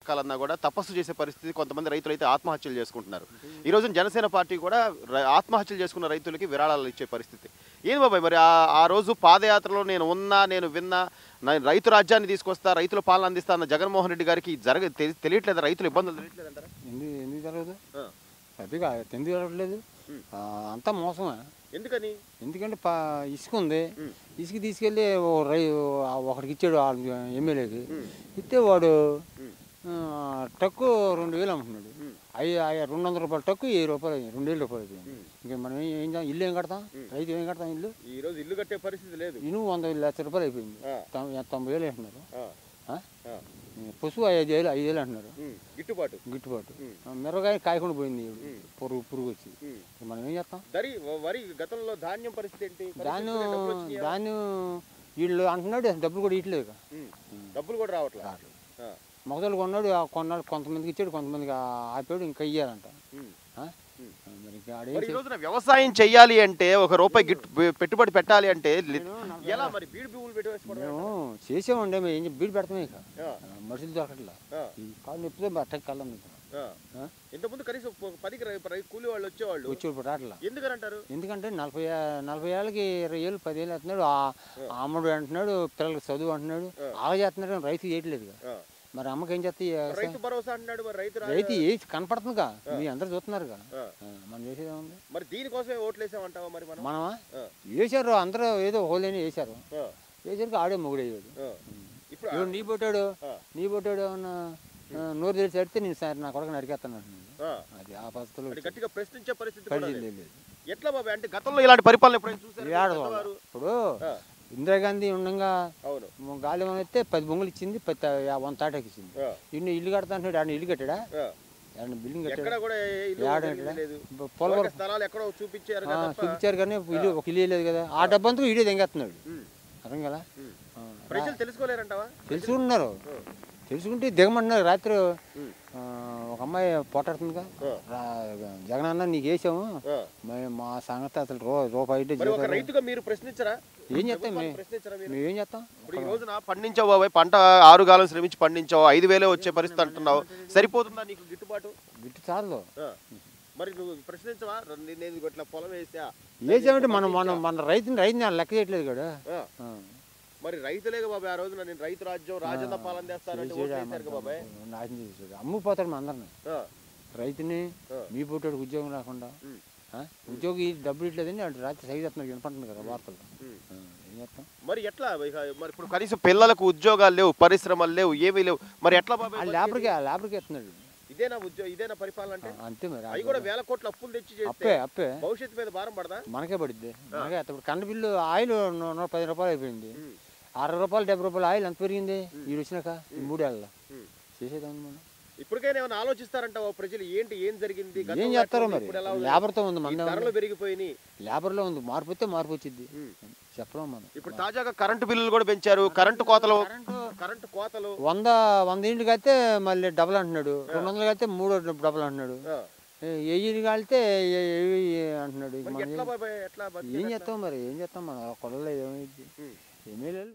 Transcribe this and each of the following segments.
కాలన్నా కూడా తపస్సు చేసే పరిస్థితి కొంతమంది రైతులు అయితే ఆత్మహత్యలు చేసుకుంటున్నారు ఈ రోజు జనసేన పార్టీ కూడా ర- ఆత్మహత్యలు చేసుకున్న రైతులకి విరాళాలు ఇచ్చే పరిస్థితి ఏంది బాబాయ్ మరి ఆ ఆ రోజు పాదయాత్రలో నేను ఉన్నా నేను విన్నా నా రైతు రాజ్యాన్ని తీసుకొస్తా రైతుల పాలన అందిస్తా అన్న జగన్మోహన్ రెడ్డి గారికి జరగ తెలి- తెలియట్లేదా రైతులు ఇబ్బందులు తెలియట్లేదంటారా ఎందుకు ఎందుకు జరగదు ఆ. అదిగా ఎందుకు జరగట్లేదు ఉమ్. ఆ, అంతా మోసమే ఎందుకని ఎందుకంటే పా ఇసుక ఉంది ఉమ్. ఇసుక తీసుకెళ్ళి ఓ రై ఆ ఒకడికి ఇచ్చాడు ఆ ఎమ్మెల్యేకి ఉమ్. ఇస్తే వాడు ఉమ్. ఆ, టక్కు రెండు వేలు అమ్ముతున్నాడు ఉమ్. అవి అవి రెండు వందల రూపాయలు టక్కు వెయ్యి రూపాయలు అయ్యాయి రెండు వేల రూపాయలు అయిపోయింది ఉమ్. ఇంకా మనం ఏం ఏం చేద్దాం? ఇల్లు ఏం కడతాం రైతు ఏం కడతాం ఇల్లు ఈ రోజు ఇల్లు కట్టే పరిస్థితి లేదు ఇనుము వంద లక్ష రూపాయలు అయిపోయింది ఆ. తొం- తొంభై వేలు అంటున్నారు ఆ, ఆ? ఆ. పశువు ఐదు వేలు ఐదు వేలు అంటున్నారు ఉమ్, గిట్టుబాటు గిట్టుబాటు ఉమ్. ఆ, మిరగాయ కాయకుండా పోయింది ఈవిడ. ఉమ్. పురుగు పురుగు వచ్చి ఉమ్. మనం ఏం చేస్తాం దరి వరి గతంలో ధాన్యం పరిస్థితి ఏంటి ధాన్యం పరిస్థితులు డబ్బులు వచ్చినాయా? ధాన్యం వీళ్ళు అంటున్నాడు డబ్బులు కూడా ఇట్లేదు ఉమ్. డబ్బులు కూడా రావట్లేదు ఆ. మొగదలు కొన్నాడు ఆ కొన్నాడు కొంతమందికి ఇచ్చాడు కొంతమందికి ఆ- ఆపాడు ఇంకా ఇయ్యారంట ఉమ్. ఆ? ఉమ్. మరి ఇంకా ఆడేం మరి ఈ చే- రోజున వ్యవసాయం చెయ్యాలి అంటే ఒక రూపాయి గిట్టు పె- పెట్టుబడి పెట్టాలి అంటే లి- ఎలా మరి బీడు పువ్వులు పెట్టి వేసుకోవడం మేము చేసామండి మేము ఏం చే- బీడు పెడతామే ఇక ఆ, ఆ, మనుషులు దొరకట్లా ఆ, ఈ కాళ్ళు నొప్పితే బట్టకి కళ్ళం ఆ. ఇంతకుముందు కనీసం ఒక పదికి రై- రై- కూలి వాళ్ళు వచ్చేవాళ్ళు వచ్చి ఇప్పుడు రావట్లా ఎందుకని అంటారు ఎందుకంటే నలభై ఏ- నలభై ఏళ్ళకి ఇరవై ఏళ్ళు పదివేలు అంటున్నాడు ఆ- ఆ అమ్మడు అంటున్నాడు పిల్లలకి చదువు అంటున్నాడు ఆగ చేస్తున్నాడు కానీ రైతు చేయట్లేదు ఆ. మరి అమ్మకి ఏం చేస్తే రైతు భరోసా అంటున్నాడు మరి రైతు రా- రైతు ఏ కనపడుతుందిగా మీ అందరు చూస్తున్నారుగా ఆ. ఆ, మనం చేసేది ఏముంది మరి దీనికోసమే ఓట్లు వేసామంటావా మరి మనం మనమా ఆ, వేశారు అందరూ ఏదో హోలేని వేశారు ఆ, వేసరికి ఆడే మొగుడయ్యాడు ఆ. ఇప్పుడు ఇవ్వడు నీ పొట్టాడు ఆ. నీ పొట్టాడు ఏమన్నా ఆ, నోరు తెరిచి అడితే నేను సార్ నా కొడుకు నరికేస్తాను అంటున్నాడు ఆ, అది ఆ పరిస్థితుల్లో అంటే గట్టిగా ప్రశ్నించే పరిస్థితి కూడా పరిస్థితి లేదు. లేదు ఎట్లా బాబాయ్ అంటే గతంలో ఇలాంటి పరిపాలన ఎప్పుడైనా చూసారు ఏడ చూడాలి. ఇప్పుడు ఇందిరాగాంధీ ఉండగా అవును గాలి వస్తే పది బొంగులు ఇచ్చింది పది తా- యా- వంద తాటాకి ఇచ్చింది ఆ, ఇన్ని ఇల్లు కడతా అంటున్నాడు ఆయన ఇల్లు కట్టాడా ఆ. ఆయన బిల్డింగ్ ఎక్కడ కట్టాడు కూడా ఏ ఇల్లు ఏడ జరిగింది ఎక్కడ? లేదు బ- పోలవరం ఒక స్థలాలు ఎక్కడో చూపించారు ఆ, కదా తప్ప. చూపించారు కానీ ఇల్లు ఒక ఇల్లు లేదు కదా ఆ డబ్బంతా ఇడే తెంగేస్తున్నాడు ఉమ్, అర్థం కదా ఉమ్. ఆ, ప్రజలు తెలుసుకోలేరంటావా తెలుసుకుంటున్నారు ఆ, తెలుసుకుంటే దిగమంటున్నారు రాత్రి ఉమ్, ఆ, ఒక అమ్మాయి పోటాడుతుందిగా ఆ, రా- జగన్ అన్న నీకు వేసాము ఆ. మే- మా సంగతి అసలు రూ రూపాయి ఇటే మరి ఒక జీతాలు. రైతుగా మీరు ప్రశ్నించరా ఏం చేస్తాం ప్రభుత్వాన్ని మేము ప్రశ్నించరా మీరు మేము ఏం చేస్తాం ఇప్పుడు ఈ రోజున పండించావు బాబాయ్ పంట ఆరు కాలం శ్రమించి పండించావు ఐదు వేలే వచ్చే పరిస్థితి అంటున్నావు సరిపోతుందా నీకు గిట్టుబాటు గిట్టు చాలు ఆ. మరి నువ్వు ప్రశ్నించవా ర- నేను ఇట్లా పొలం వేసా వేసామంటే మనం మనం మన రైతుని రైతుని ఆయన లెక్క చేయట్లేదు కదా ఆ. ఆ. మరి రైతులేగా బాబాయ్ ఆ రోజున నేను రైతు రాజ్యం రాజన్న పాలన చేస్తానంటే ఓట్లు వేశారు కదా బాబాయ్ నాశనం చేసాడు అమ్ముకుపోతాడు మా అందరిని ఆ, రైతుని ఆ. మీ పుట్టాడు ఉద్యోగం రాకుండా ఉమ్, ఆ? ఉద్యోగి డబ్బులు ఇట్లేదని అటు రాత్రి సైజ్ చేస్తున్నారు వినపడుతుంది కదా వార్తలు ఉమ్. ఆ, ఏం చేస్తాం మరి ఎట్లా ఇక మరి ఇప్పుడు కనీసం పిల్లలకు ఉద్యోగాలు లేవు పరిశ్రమలు లేవు ఏమీ లేవు మరి ఎట్లా ఆ బాబాయ్ లేబర్కి ఆ లేబర్కి ఇస్తున్నాడు ఇదేనా ఉద్యోగం ఇదేనా పరిపాలన అంటే ఆ, అంతే మరి అవి కూడా వేల కోట్ల అప్పులు తెచ్చి చేస్తే అప్పే అప్పే భవిష్యత్తు మీద భారం పడదా మనకే పడిద్ది మనకే ఇప్పుడు కరెంట్ బిల్లు ఆయిల్ నూ- నూట పది రూపాయలు అయిపోయింది ఉమ్, అరవై రూపాయలు డెబ్బై రూపాయలు ఆయిల్ ఎంత పెరిగింది వీడు వచ్చినాక ఈ మూడేళ్ళ ఉమ్. చేసేదాన్ని మనం ఇప్పటికైనా ఏమైనా ఆలోచిస్తారంటావా ప్రజలు ఏంటి ఏం జరిగింది గతంలో ఏం చేస్తారో ఎట్లా ఉంది, మరి ఇప్పుడు ఎలా ఉంది? లేబర్తో ఉంది ఈ మన ధరలు పెరిగిపోయినాయి లేబర్లో ఉంది మార్పు వస్తే మార్పు వచ్చింది ఉమ్. చెప్పలేం మనం ఇప్పుడు తాజాగా కరెంటు బిల్లులు కూడా పెంచారు కరెంటు కోతలు కరెంటు కరెంటు కోతలు వంద వంద ఇంటికి అయితే మళ్ళీ డబల్ అంటున్నాడు రెండు వందలు అయితే మూడు డబల్ అంటున్నాడు ఆ. వెయ్యి కాలితే వెయ్యి అంటున్నాడు ఇక మరి మనం ఎట్లా బాబాయ్ ఎట్లా ఏం బతికేది ఎట్లా? చేస్తాం మరి ఏం చేస్తాం మనం కొడలో ఏమైంది ఉమ్, ఏమీ లేదు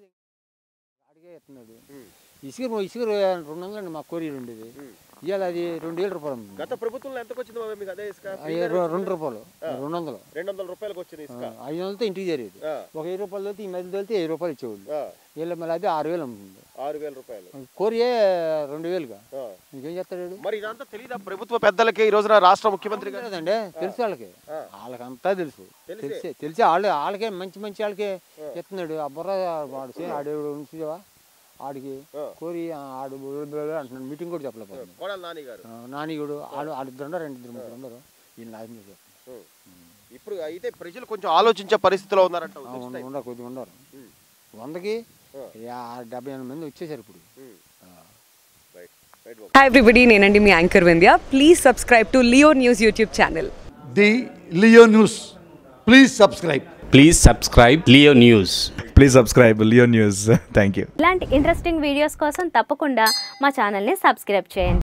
అడిగే ఇస్తున్నాడు ఉమ్, ఇసుక ఇసుక రెండు వందలు మా కోరియర్ ఉండేది ఉమ్. ఇవాళ అది రెండు వేల రూపాయలు ఉంది. గత ప్రభుత్వంలో ఎంతకు వచ్చింది బాబాయ్ మీకు అదే ఇసుక అయ్యి రె- రెండు రూపాయలు రెండు వందలు రెండు వందల రూపాయలకు వచ్చింది ఇసుక ఆ, ఐదు వందలతో ఇంటికి చేరేది ఆ, ఒక వెయ్యి రూపాయలు వెళ్తే ఈ మధ్య వెళ్తే వెయ్యి రూపాయలు ఇచ్చేవాళ్ళు ఆ, వీళ్ళ మళ్ళీ అది ఆరు వేలు అమ్ముతుంది ఆరు వేల రూపాయలు కోరియే రెండు వేలుగా ఆ. ఇంకేం చేస్తాడు వీడు? మరి ఇదంతా తెలియదా ప్రభుత్వ పెద్దలకి ఈ రోజున రాష్ట్ర ముఖ్యమంత్రి గారు లేదండి తెలుసు వాళ్ళకి ఆ. వాళ్ళకంతా తెలుసు తెలిసే. తెలిసి తెలిసి వాళ్ళు వాళ్ళకే మంచి మంచి వాళ్ళకే ఎత్తున్నాడు ఆ బుర్ర వాడు చే- ఆడేవాడు ఉంచువా ఆడికి ఆ. కోరి ఆ, ఆడు బుర్ర బుర్ర అంటున్నాడు మీటింగ్ కూడా చెప్పలేకపోతుంది కోడల నాని గారు నానిగుడు ఆడు ఆడిద్దరు ఉండరు రెండు ఇద్దరు ముగ్గురు ఉండరు వీళ్ళు నాశనం చేశారు ఉమ్. ఇప్పుడు అయితే ప్రజలు కొంచెం ఆలోచించే పరిస్థితిలో ఉన్నారంట ఆ, ఉండ- ఉండరు కొద్దిగా ఉండరు ఉమ్. వందకి ఆ. యా- డెబ్బై ఎనిమిది మంది వచ్చేసారు ఇప్పుడు ఉమ్. ఆ. రైట్ రైట్ బాబు హాయ్ ఎవ్రీబడి నేనండి మీ anchor Vindhya please subscribe to Leo News YouTube channel the Leo News. Please subscribe. Please subscribe Leo News. Please subscribe Leo News thank you ఇలాంటి ఇంట్రెస్టింగ్ వీడియోస్ కోసం తప్పకుండా మా ఛానల్ని సబ్స్క్రైబ్ చేయండి